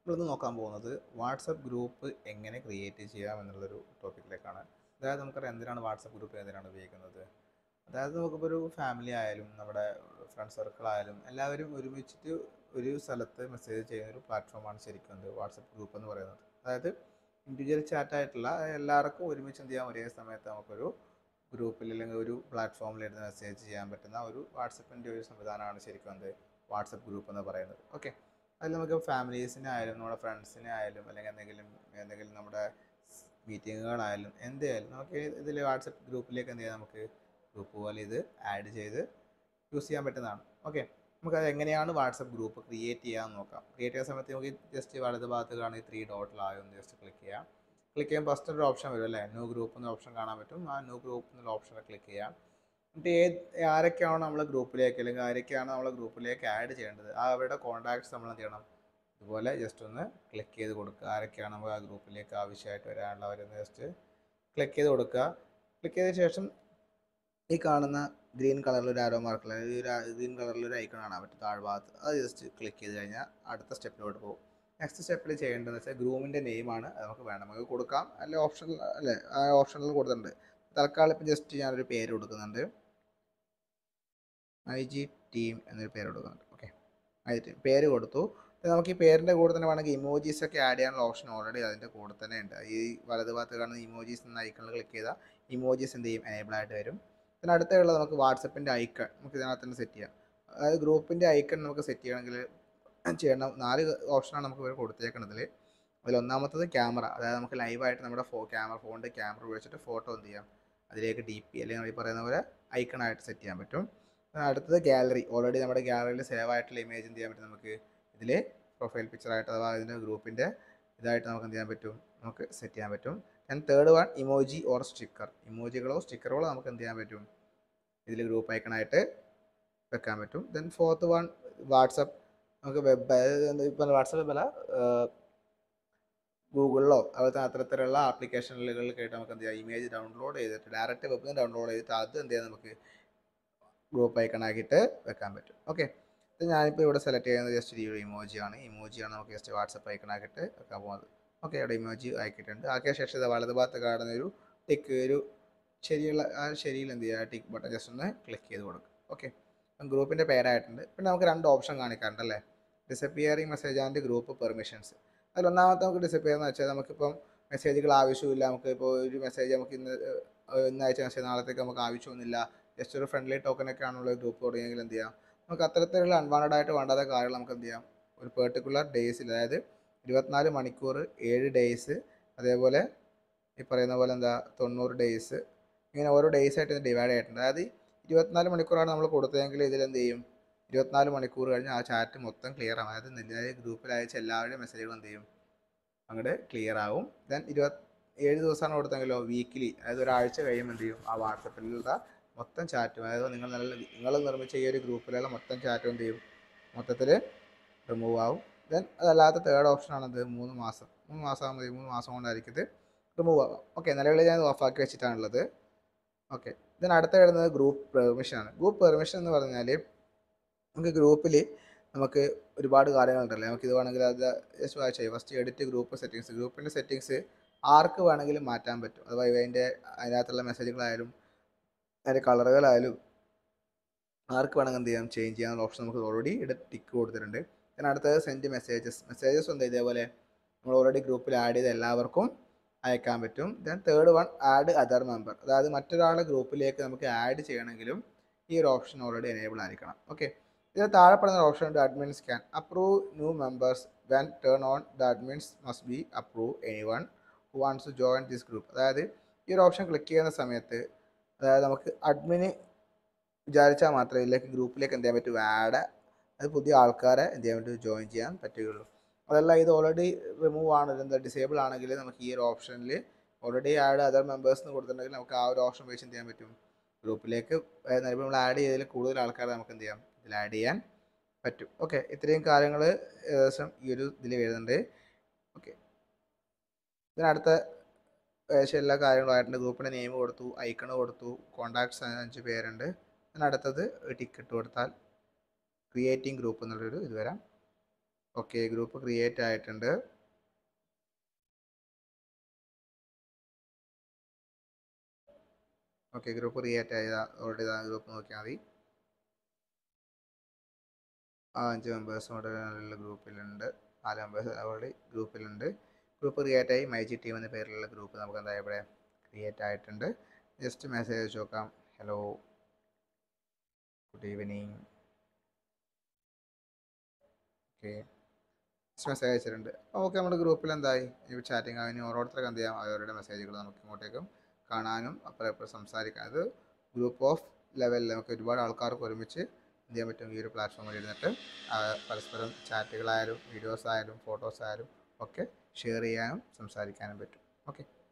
നമ്മളിന്ന് നോക്കാൻ പോകുന്നത് വാട്സപ്പ് ഗ്രൂപ്പ് എങ്ങനെ ക്രിയേറ്റ് ചെയ്യാം എന്നുള്ളൊരു ടോപ്പിക്കിലേക്കാണ് അതായത് നമുക്കറിയാം എന്തിനാണ് വാട്സപ്പ് ഗ്രൂപ്പ് എന്തിനാണ് ഉപയോഗിക്കുന്നത് അതായത് നമുക്കിപ്പോൾ ഒരു ഫാമിലി ആയാലും നമ്മുടെ ഫ്രണ്ട് സർക്കിൾ ആയാലും എല്ലാവരും ഒരുമിച്ചിട്ട് ഒരു സ്ഥലത്ത് മെസ്സേജ് ചെയ്യുന്ന ഒരു പ്ലാറ്റ്ഫോമാണ് ശരിക്കും എന്ത് വാട്സപ്പ് ഗ്രൂപ്പ് എന്ന് പറയുന്നത് അതായത് ഇൻഡിവിജ്വൽ ചാറ്റ് ആയിട്ടുള്ള എല്ലാവർക്കും ഒരുമിച്ച് എന്ത് ചെയ്യാം ഒരേ സമയത്ത് നമുക്കൊരു ഗ്രൂപ്പിൽ അല്ലെങ്കിൽ ഒരു പ്ലാറ്റ്ഫോമിൽ ഇരുന്ന് മെസ്സേജ് ചെയ്യാൻ പറ്റുന്ന ഒരു വാട്സപ്പിൻ്റെ ഒരു സംവിധാനമാണ് ശരിക്കും എന്ത് വാട്സപ്പ് ഗ്രൂപ്പ് എന്ന് പറയുന്നത് ഓക്കെ അതിൽ നമുക്ക് ഫാമിലീസിനെ ആയാലും നമ്മുടെ ഫ്രണ്ട്സിനെ ആയാലും അല്ലെങ്കിൽ എന്തെങ്കിലും എന്തെങ്കിലും നമ്മുടെ മീറ്റിങ്ങുകളായാലും എന്തായാലും നമുക്ക് ഇതിൽ വാട്സപ്പ് ഗ്രൂപ്പിലേക്ക് എന്ത് ചെയ്യാം നമുക്ക് ഗ്രൂപ്പ് പോലെ ഇത് ആഡ് ചെയ്ത് യൂസ് ചെയ്യാൻ പറ്റുന്നതാണ് ഓക്കെ നമുക്ക് അത് എങ്ങനെയാണ് വാട്സപ്പ് ഗ്രൂപ്പ് ക്രിയേറ്റ് ചെയ്യാമെന്ന് നോക്കാം ക്രിയേറ്റ് ചെയ്യുന്ന സമയത്ത് നമുക്ക് ജസ്റ്റ് വലത് ഭാഗത്ത് കാണുന്ന ത്രീ ഡോട്ടിലായോ ഒന്ന് ജസ്റ്റ് ക്ലിക്ക് ചെയ്യാം ക്ലിക്ക് ചെയ്യുമ്പോൾ ഫസ്റ്റ് ഒരു ഓപ്ഷൻ വരും അല്ലേ ന്യൂ ഗ്രൂപ്പ് എന്ന ഓപ്ഷൻ കാണാൻ പറ്റും ആ ന്യൂ ഗ്രൂപ്പ് എന്നുള്ള ഓപ്ഷനിൽ ക്ലിക്ക് ചെയ്യാം എന്നിട്ട് ഏത് ആരൊക്കെയാണോ നമ്മൾ ഗ്രൂപ്പിലേക്ക് അല്ലെങ്കിൽ ആരൊക്കെയാണ് നമ്മൾ ഗ്രൂപ്പിലേക്ക് ആഡ് ചെയ്യേണ്ടത് ആ അവരുടെ കോൺടാക്ട്സ് നമ്മൾ എന്ത് ചെയ്യണം ഇതുപോലെ ജസ്റ്റ് ഒന്ന് ക്ലിക്ക് ചെയ്ത് കൊടുക്കുക ആരൊക്കെയാണ് നമുക്ക് ആ ഗ്രൂപ്പിലേക്ക് ആവശ്യമായിട്ട് വരാനുള്ളവരെന്ന് ജസ്റ്റ് ക്ലിക്ക് ചെയ്ത് കൊടുക്കുക ക്ലിക്ക് ചെയ്ത ശേഷം ഈ കാണുന്ന ഗ്രീൻ കളറിൽ ഒരു ആരോ മാർക്കുള്ള ഈ ഒരു ഗ്രീൻ കളറിൽ ഒരു ഐക്കൺ കാണാൻ പറ്റും താഴ്ഭാഗത്ത് അത് ജസ്റ്റ് ക്ലിക്ക് ചെയ്ത് കഴിഞ്ഞാൽ അടുത്ത സ്റ്റെപ്പിലോട്ട് പോകും നെക്സ്റ്റ് സ്റ്റെപ്പിൽ ചെയ്യേണ്ടതെന്ന് വെച്ചാൽ ഗ്രൂമിൻ്റെ നെയിമാണ് അത് നമുക്ക് വേണമെങ്കിൽ കൊടുക്കാം അല്ലെ ഓപ്ഷൻ അല്ലേ ആ ഓപ്ഷനിൽ കൊടുത്തിട്ടുണ്ട് തൽക്കാലം ഇപ്പം ജസ്റ്റ് ഞാനൊരു പേര് കൊടുക്കുന്നുണ്ട് ഐ ജി ടീം എന്നൊരു പേര് കൊടുക്കുന്നുണ്ട് ഓക്കെ ഐ ടീം പേര് കൊടുത്തു നമുക്ക് ഈ പേരിൻ്റെ കൂടെ തന്നെ വേണമെങ്കിൽ ഇമോജീസ് ഒക്കെ ആഡ് ചെയ്യാനുള്ള ഓപ്ഷൻ ഓൾറെഡി അതിൻ്റെ കൂടെ തന്നെ ഉണ്ട് ഈ വലത് ഭാഗത്ത് കാണുന്ന ഇമോജീസ് എന്ന ഐക്കണിൽ ക്ലിക്ക് ചെയ്താൽ ഇമോജീസ് എന്ത് ചെയ്യും എനേബിൾ ആയിട്ട് വരും പിന്നെ അടുത്തുള്ളത് നമുക്ക് വാട്സപ്പിൻ്റെ ഐക്കൺ നമുക്ക് ഇതിനകത്ത് തന്നെ സെറ്റ് ചെയ്യാം അതായത് ഗ്രൂപ്പിൻ്റെ ഐക്കൺ നമുക്ക് സെറ്റ് ചെയ്യണമെങ്കിൽ ചെയ്യണം നാല് ഓപ്ഷനാണ് നമുക്ക് ഇവർ കൊടുത്തേക്കുന്നതിൽ അതിൽ ഒന്നാമത്തത് ക്യാമറ അതായത് നമുക്ക് ലൈവായിട്ട് നമ്മുടെ ഫോ ക്യാമറ ഫോണിൻ്റെ ക്യാമറ ഉപയോഗിച്ചിട്ട് ഫോട്ടോ എന്ത് ചെയ്യാം അതിലേക്ക് ഡി പി അല്ലെങ്കിൽ ഈ പറയുന്ന പോലെ ഐക്കണായിട്ട് സെറ്റ് ചെയ്യാൻ പറ്റും അടുത്തത് ഗാലറി ഓൾറെഡി നമ്മുടെ ഗാലറിയിൽ സേവ് ആയിട്ടുള്ള ഇമേജ് എന്ത് ചെയ്യാൻ പറ്റും നമുക്ക് ഇതിൽ പ്രൊഫൈൽ പിക്ചറായിട്ട് അഥവാ ഇതിൻ്റെ ഗ്രൂപ്പിൻ്റെ ഇതായിട്ട് നമുക്ക് എന്ത് ചെയ്യാൻ പറ്റും നമുക്ക് സെറ്റ് ചെയ്യാൻ പറ്റും then third one emoji or sticker ഇമോജികളോ സ്റ്റിക്കറുകളോ നമുക്ക് എന്ത് ചെയ്യാൻ പറ്റും ഇതിൽ ഗ്രൂപ്പ് ഐക്കണായിട്ട് വെക്കാൻ പറ്റും ദെൻ ഫോർത്ത് വൺ വാട്സപ്പ് നമുക്ക് വെബ് ഇപ്പം വാട്സപ്പ് അല്ല ഗൂഗിളിലോ അതുപോലത്തെ അത്തരത്തിലുള്ള ആപ്ലിക്കേഷനുകളിലൊക്കെയായിട്ട് നമുക്ക് എന്ത് ചെയ്യാം ഇമേജ് ഡൗൺലോഡ് ചെയ്തിട്ട് ഡയറക്റ്റ് വെബിൽ നിന്ന് ഡൗൺലോഡ് ചെയ്തിട്ട് അത് എന്ത് ചെയ്യാം നമുക്ക് ഗ്രൂപ്പ് ഐക്കൺ ആക്കിയിട്ട് വെക്കാൻ പറ്റും ഓക്കെ ഇത് ഞാനിപ്പോൾ ഇവിടെ സെലക്ട് ചെയ്യുന്നത് ജസ്റ്റ് ഈ ഒരു ഇമോജിയാണ് ഇമോജിയാണ് നമുക്ക് ജസ്റ്റ് വാട്സപ്പ് ഐക്കൺ ആക്കിയിട്ട് വെക്കാൻ പോകുന്നത് ഓക്കെ ഇവിടെ ഇമോജി ആക്കിയിട്ടുണ്ട് ആക്കിയ ശേഷം ഇത് വലത് ഭാഗത്ത് കാണുന്ന ഒരു ടിക്ക് ഒരു ശരിയുള്ള ആ ശരിയിൽ എന്ത് ചെയ്യുക ടിക്ക് ബട്ടൺ ജസ്റ്റ് ഒന്ന് ക്ലിക്ക് ചെയ്ത് കൊടുക്കുക ഓക്കെ ഗ്രൂപ്പിൻ്റെ പേരായിട്ടുണ്ട് പിന്നെ നമുക്ക് രണ്ട് ഓപ്ഷൻ കാണിക്കാറുണ്ട് അല്ലേ disappearing message and group permissions അതിൽ ഒന്നാമത്തെ നമുക്ക് ഡിസപ്പിയർ എന്ന് വെച്ചാൽ നമുക്കിപ്പം മെസ്സേജുകൾ ആവശ്യമില്ല നമുക്ക് ഇപ്പോൾ ഒരു മെസ്സേജ് നമുക്ക് ഇന്ന് ഇന്ന് അയച്ച മെസ്സേജ് നാളത്തേക്ക് നമുക്ക് ആവശ്യമൊന്നുമില്ല ജസ്റ്റ് ഒരു ഫ്രണ്ട്ലി ടോക്കനൊക്കെ ആണുള്ള ഗ്രൂപ്പ് തുടങ്ങിയെങ്കിൽ എന്ത് ചെയ്യാം നമുക്ക് അത്തരത്തിലുള്ള അൺവാണ്ടഡ് ആയിട്ട് വേണ്ടാത്ത കാര്യങ്ങൾ നമുക്ക് എന്ത് ചെയ്യാം ഒരു പെർട്ടിക്കുലർ ഡേയ്സിൽ അതായത് ഇരുപത്തിനാല് മണിക്കൂർ ഏഴ് ഡേയ്സ് അതേപോലെ ഈ പറയുന്ന പോലെ എന്താ തൊണ്ണൂറ് ഡേയ്സ് ഇങ്ങനെ ഓരോ ഡേയ്സ് ആയിട്ട് ഇത് ഡിവൈഡ് ആയിട്ടുണ്ട് അതായത് ഇരുപത്തിനാല് മണിക്കൂറാണ് നമ്മൾ കൊടുത്തതെങ്കിൽ ഇതിൽ എന്ത് ചെയ്യും ഇരുപത്തിനാല് മണിക്കൂർ കഴിഞ്ഞ് ആ ചാറ്റ് മൊത്തം ക്ലിയർ ആവും അതായത് നെല്ലിനായ ഗ്രൂപ്പിൽ അയച്ച എല്ലാവരുടെയും മെസ്സേജുകൾ എന്ത് ചെയ്യും അങ്ങോട്ട് ക്ലിയർ ആവും ദെൻ ഇരുപത്തി ഏഴ് ദിവസമാണ് കൊടുത്തെങ്കിലോ വീക്കിലി അതായത് ഒരാഴ്ച കഴിയുമ്പോൾ എന്ത് ചെയ്യും ആ വാട്സപ്പിലുള്ള മൊത്തം ചാറ്റും അതായത് നിങ്ങൾ നല്ല നിങ്ങൾ നിർമ്മിച്ച ഈ ഒരു ഗ്രൂപ്പിലുള്ള മൊത്തം ചാറ്റും എന്ത് ചെയ്യും മൊത്തത്തിൽ റിമൂവ് ആവും ദെൻ അതല്ലാത്ത തേർഡ് ഓപ്ഷനാണ് എന്ത് മൂന്ന് മാസം മൂന്ന് മാസം ആകുമ്പോൾ മൂന്ന് മാസം കൊണ്ടായിരിക്കും ഇത് റിമൂവ് ആവാം ഓക്കെ നിലവിൽ ഞാൻ ഓഫാക്കി വെച്ചിട്ടാണുള്ളത് ഓക്കെ ദെൻ അടുത്ത വരുന്നത് ഗ്രൂപ്പ് പെർമിഷൻ ആണ് ഗ്രൂപ്പ് പെർമിഷൻ എന്ന് പറഞ്ഞാൽ നമുക്ക് ഗ്രൂപ്പിൽ നമുക്ക് ഒരുപാട് കാര്യങ്ങളുണ്ടല്ലോ നമുക്ക് ഇത് വേണമെങ്കിൽ അത് ജസ്റ്റ് വായിച്ചു ചെയ്യാം ഫസ്റ്റ് എഡിറ്റ് ഗ്രൂപ്പ് സെറ്റിങ്സ് ഗ്രൂപ്പിൻ്റെ സെറ്റിങ്സ് ആർക്ക് വേണമെങ്കിലും മാറ്റാൻ പറ്റും അഥവാ അതിൻ്റെ അതിനകത്തുള്ള മെസ്സേജുകളായാലും അതിൻ്റെ കളറുകളായാലും ആർക്ക് വേണമെങ്കിൽ എന്ത് ചെയ്യാം ചേഞ്ച് ചെയ്യാനുള്ള ഓപ്ഷൻ നമുക്ക് ഓൾറെഡി ഇവിടെ ടിക്ക് കൊടുത്തിട്ടുണ്ട് പിന്നെ അടുത്തത് സെൻഡ് മെസ്സേജസ് മെസ്സേജസ് ഉണ്ട് ഇതേപോലെ നമ്മൾ ഓൾറെഡി ഗ്രൂപ്പിൽ ആഡ് ചെയ്ത എല്ലാവർക്കും അയക്കാൻ പറ്റും then third one add other member അതായത് മറ്റൊരാളെ ഗ്രൂപ്പിലേക്ക് നമുക്ക് ആഡ് ചെയ്യണമെങ്കിലും ഈ ഒരു ഓപ്ഷൻ ഓൾറെഡി എനേബിൾ ആയിരിക്കണം ഓക്കെ ഇതിൽ താഴെ പറയുന്ന ഓപ്ഷൻ ഉണ്ട് admins can approve new members when turn on the admins must be approve any one who wants to join this group അതായത് ഈ ഒരു ഓപ്ഷൻ ക്ലിക്ക് ചെയ്യുന്ന സമയത്ത് അതായത് നമുക്ക് അഡ്മിന് വിചാരിച്ചാൽ മാത്രമേ ഇതിലേക്ക് ഗ്രൂപ്പിലേക്ക് എന്ത് ചെയ്യാൻ പറ്റൂ ആഡ് അത് പുതിയ ആൾക്കാരെ എന്ത് ചെയ്യാൻ പറ്റും ജോയിൻ ചെയ്യാൻ പറ്റുകയുള്ളൂ അതല്ല ഇത് ഓൾറെഡി റിമൂവ് ആണ് എന്താ ഡിസേബിൾ ആണെങ്കിൽ നമുക്ക് ഈ ഒരു ഓപ്ഷനിൽ ഓൾറെഡി ആഡ് അതർ മെമ്പേഴ്സ് എന്ന് കൊടുത്തിട്ടുണ്ടെങ്കിൽ നമുക്ക് ആ ഒരു ഓപ്ഷൻ വെച്ച് എന്ത് ചെയ്യാൻ പറ്റും ഗ്രൂപ്പിലേക്ക് നിലവിൽ നമ്മൾ ആഡ് ചെയ്തതിൽ കൂടുതൽ ആൾക്കാരെ നമുക്ക് എന്ത് ചെയ്യാം ഇതിൽ ആഡ് ചെയ്യാൻ പറ്റും ഓക്കെ ഇത്രയും കാര്യങ്ങൾ ഏകദേശം ഈ ഒരു ഇതിൽ വരുന്നുണ്ട് ഓക്കെ ഇതിനടുത്ത ഏകദേശം എല്ലാ കാര്യങ്ങളും ആയിട്ടുണ്ട് ഗ്രൂപ്പിൻ്റെ നെയിം കൊടുത്തു ഐക്കണ് കൊടുത്തു കോണ്ടാക്ട്സ് അഞ്ച് പേരുണ്ട് അതിനടുത്തത് ടിക്കറ്റ് കൊടുത്താൽ ക്രിയേറ്റിംഗ് ഗ്രൂപ്പ് എന്നുള്ളൊരു ഇത് വരാം ഓക്കെ ഗ്രൂപ്പ് ക്രിയേറ്റ് ആയിട്ടുണ്ട് ഓക്കെ ഗ്രൂപ്പ് ക്രിയേറ്റ് ആയതാ ഓൾറെഡി ഇതാ ഗ്രൂപ്പ് നോക്കിയാൽ മതി ആ അഞ്ച് മെമ്പേഴ്സ് ഉള്ള ഗ്രൂപ്പിലുണ്ട് നാല് മെമ്പേഴ്സ് ഓൾറെഡി ഗ്രൂപ്പിലുണ്ട് ഗ്രൂപ്പ് ക്രിയേറ്റ് ആയി മൈജി ടീം എന്ന പേരിലുള്ള ഗ്രൂപ്പ് നമുക്ക് എന്താ ഇവിടെ ക്രിയേറ്റ് ആയിട്ടുണ്ട് ജസ്റ്റ് മെസ്സേജ് അയച്ചു നോക്കാം hello good evening okay message അയച്ചിട്ടുണ്ട് ഓക്കെ നമ്മുടെ ഗ്രൂപ്പിൽ എന്തായി ഈ ചാറ്റിംഗ് ആയി ഓരോരുത്തർക്ക് എന്ത് ചെയ്യാം അവരുടെ മെസ്സേജുകൾ നമുക്ക് ഇങ്ങോട്ടേക്കും കാണാനും അപ്പുറം ഇപ്പുറം സംസാരിക്കാം അത് ഗ്രൂപ്പ് ഓഫ് ലെവലിൽ നമുക്ക് ഒരുപാട് ആൾക്കാർക്ക് ഒരുമിച്ച് എന്ത് ചെയ്യാൻ പറ്റും ഈ ഒരു പ്ലാറ്റ്ഫോമിൽ ഇരുന്നിട്ട് ആ, പരസ്പരം ചാറ്റുകളായാലും വീഡിയോസ് ആയാലും ഫോട്ടോസ് ആയാലും ഒക്കെ ഷെയർ ചെയ്യാനും സംസാരിക്കാനും പറ്റും ഓക്കെ